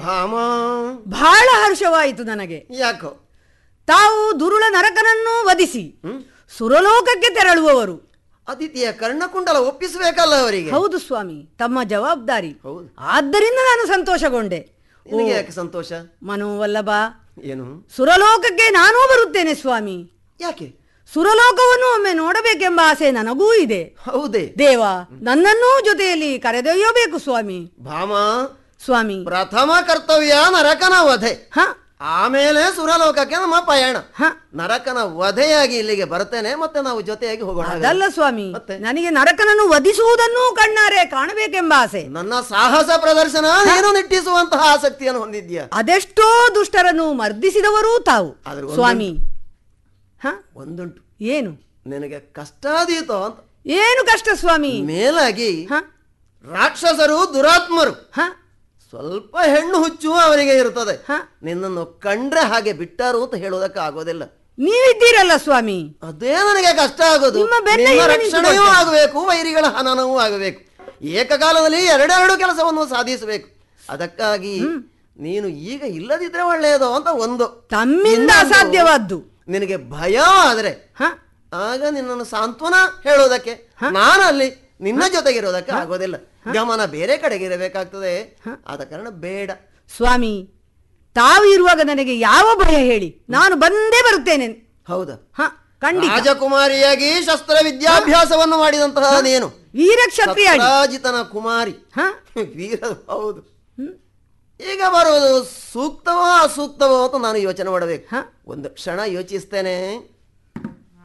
ಭಾಮ ಬಹಳ ಹರ್ಷವಾಯಿತು ನನಗೆ ಯಾಕೋ ತಾವು ದುರುಳ ನರಕನನ್ನು ವಧಿಸಿ ಸುರಲೋಕಕ್ಕೆ ತೆರಳುವವರು ಅದಿತಿಯ ಕರ್ಣಕುಂಡಲ ಒಪ್ಪಿಸಬೇಕಲ್ಲ ಅವರಿಗೆ ಹೌದು ಸ್ವಾಮಿ ತಮ್ಮ ಜವಾಬ್ದಾರಿ ಹೌದು ಆದ್ದರಿಂದ ನಾನು ಸಂತೋಷಗೊಂಡೆ ನಿನಗೆ ಯಾಕೆ ಸಂತೋಷ ಮನೋವಲ್ಲಭ ಏನು ಸುರಲೋಕಕ್ಕೆ ನಾನೂ ಬರುತ್ತೇನೆ ಸ್ವಾಮಿ ಯಾಕೆ ಸುರಲೋಕವನ್ನು ಒಮ್ಮೆ ನೋಡಬೇಕೆಂಬ ಆಸೆ ನನಗೂ ಇದೆ ಹೌದೇ ದೇವ ನನ್ನನ್ನೂ ಜೊತೆಯಲ್ಲಿ ಕರೆದೊಯ್ಯಬೇಕು ಸ್ವಾಮಿ ಭಾಮ ಸ್ವಾಮಿ ಪ್ರಥಮ ಕರ್ತವ್ಯ ನರಕನ ವಧೆ ಹ ಆಮೇಲೆ ಸುರಲೋಕಕ್ಕೆ ನಮ್ಮ ಪಯಣ ಹ ನರಕನ ವಧೆಯಾಗಿ ಇಲ್ಲಿಗೆ ಬರ್ತೇನೆ ಮತ್ತೆ ನಾವು ಜೊತೆಯಾಗಿ ಹೋಗೋಣ ಅದಲ್ಲ ಸ್ವಾಮಿ ಮತ್ತೆ? ನನಗೆ ನರಕನನ್ನು ವಧಿಸುವುದನ್ನೂ ಕಣ್ಣಾರೆ ಕಾಣಬೇಕೆಂಬ ಆಸೆ ನನ್ನ ಸಾಹಸ ಪ್ರದರ್ಶನ ನೀನು ನಿಟ್ಟಿಸುವಂತಹ ಆಸಕ್ತಿಯನ್ನು ಹೊಂದಿದ್ಯಾ ಅದೆಷ್ಟೋ ದುಷ್ಟರನ್ನು ಮರ್ದಿಸಿದವರೂ ತಾವು ಆದ್ರೆ ಒಂದೊಂದು- ಸ್ವಾಮಿ ಹ ಒಂದುಂಟು ಏನು ನಿನಗೆ ಕಷ್ಟಾದೀತೋ ಅಂತ ಏನು ಕಷ್ಟ ಸ್ವಾಮಿ ಮೇಲಾಗಿ ಹ ರಾಕ್ಷಸರು ದುರಾತ್ಮರು ಹ ಸ್ವಲ್ಪ ಹೆಣ್ಣು ಹುಚ್ಚು ಅವರಿಗೆ ಇರುತ್ತದೆ ಹ ನಿನ್ನನ್ನು ಕಂಡ್ರೆ ಹಾಗೆ ಬಿಟ್ಟರು ಅಂತ ಹೇಳೋದಕ್ಕೆ ಆಗೋದಿಲ್ಲ ನೀವಿದ್ದೀರಲ್ಲ ಸ್ವಾಮಿ ಅದೇ ನನಗೆ ಕಷ್ಟ ಆಗೋದು ನಿಮ್ಮ ಬೆನ್ನ ನಿನ್ನ ಹಿಂದೆ ರಕ್ಷಣೆಯೂ ನಿಂತುಕೊಳ್ತೇನೆ. ಆಗಬೇಕು ವೈರಿಗಳ ಹನನವೂ ಆಗಬೇಕು ಏಕಕಾಲದಲ್ಲಿ ಎರಡೆರಡು ಕೆಲಸವನ್ನು ಸಾಧಿಸಬೇಕು ಅದಕ್ಕಾಗಿ ನೀನು ಈಗ ಇಲ್ಲದಿದ್ರೆ ಒಳ್ಳೆಯದು ಅಂತ ಒಂದು ತಮ್ಮಿಂದ ಇನ್ನೊಂದು, ಅಸಾಧ್ಯವಾದ್ದು ನಿನಗೆ ಭಯ ಆದ್ರೆ ಹ ಆಗ ನಿನ್ನನ್ನು ಸಾಂತ್ವನ ಹೇಳೋದಕ್ಕೆ ನಾನು ಅಲ್ಲಿ ನಿನ್ನ ಜೊತೆಗಿರೋದಕ್ಕೆ ಆಗೋದಿಲ್ಲ ಗಮನ ಬೇರೆ ಕಡೆಗೆ ಇರಬೇಕಾಗ್ತದೆ ಆದ ಕಾರಣ ಬೇಡ ಸ್ವಾಮಿ ತಾವು ಇರುವಾಗ ನನಗೆ ಯಾವ ಭಯ ಹೇಳಿ ನಾನು ಬಂದೇ ಬರುತ್ತೇನೆ ಹೌದಾ ಹ ಖಂಡಿತ ರಾಜಕುಮಾರಿಯಾಗಿ ಶಸ್ತ್ರ ವಿದ್ಯಾಭ್ಯಾಸವನ್ನು ಮಾಡಿದಂತಹ ನೀನು ವೀರಕ್ಷತ್ರಿಯಾಗಿ ಸತ್ರಾಜಿತನ ಕುಮಾರಿ ಹ ವೀರ ಹೌದು ಹ್ಮ್. ಈಗ ಬರುವುದು ಸೂಕ್ತವೋ ಅಸೂಕ್ತವೋ ಅಂತ ನಾನು ಯೋಚನೆ ಮಾಡಬೇಕು ಹ ಒಂದು ಕ್ಷಣ ಯೋಚಿಸ್ತೇನೆ